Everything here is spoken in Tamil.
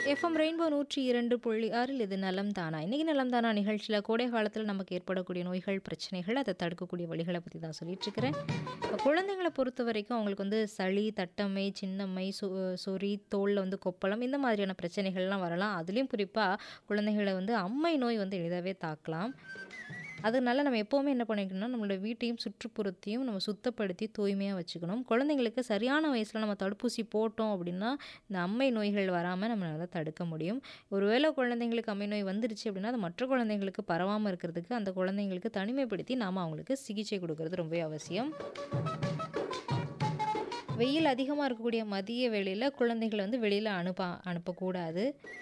எஃப்எம் ரெயின்போ நூற்றி இரண்டு புள்ளி ஆறில் இது நலம் தானா இன்றைக்கி நலம் தானா நிகழ்ச்சியில் கோடை காலத்தில் நமக்கு ஏற்படக்கூடிய நோய்கள் பிரச்சனைகள் அதை தடுக்கக்கூடிய வழிகளை பற்றி தான் சொல்லிட்டு இருக்கிறேன் இப்போ குழந்தைங்களை பொறுத்த வரைக்கும் அவங்களுக்கு வந்து சளி தட்டம்மை சின்னம்மை சொ சொறி தோலில் வந்து கொப்பளம் இந்த மாதிரியான பிரச்சனைகள்லாம் வரலாம் அதுலேயும் குறிப்பாக குழந்தைகளை வந்து அம்மை நோய் வந்து எளிதாகவே தாக்கலாம் அதனால நம்ம எப்போவுமே என்ன பண்ணிக்கணும்னா நம்மளோட வீட்டையும் சுற்றுப்புறத்தையும் நம்ம சுத்தப்படுத்தி தூய்மையாக வச்சுக்கணும் குழந்தைங்களுக்கு சரியான வயசில் நம்ம தடுப்பூசி போட்டோம் அப்படின்னா இந்த அம்மை நோய்கள் வராமல் நம்மளால் தடுக்க முடியும் ஒருவேளை குழந்தைங்களுக்கு அம்மை நோய் வந்துருச்சு அப்படின்னா அது மற்ற குழந்தைங்களுக்கு பரவாமல் இருக்கிறதுக்கு அந்த குழந்தைங்களுக்கு தனிமைப்படுத்தி நாம் அவங்களுக்கு சிகிச்சை கொடுக்கறது ரொம்பவே அவசியம் வெயில் அதிகமாக இருக்கக்கூடிய மதிய வேளையில் குழந்தைகளை வந்து வெளியில் அனுப்ப அனுப்பக்கூடாது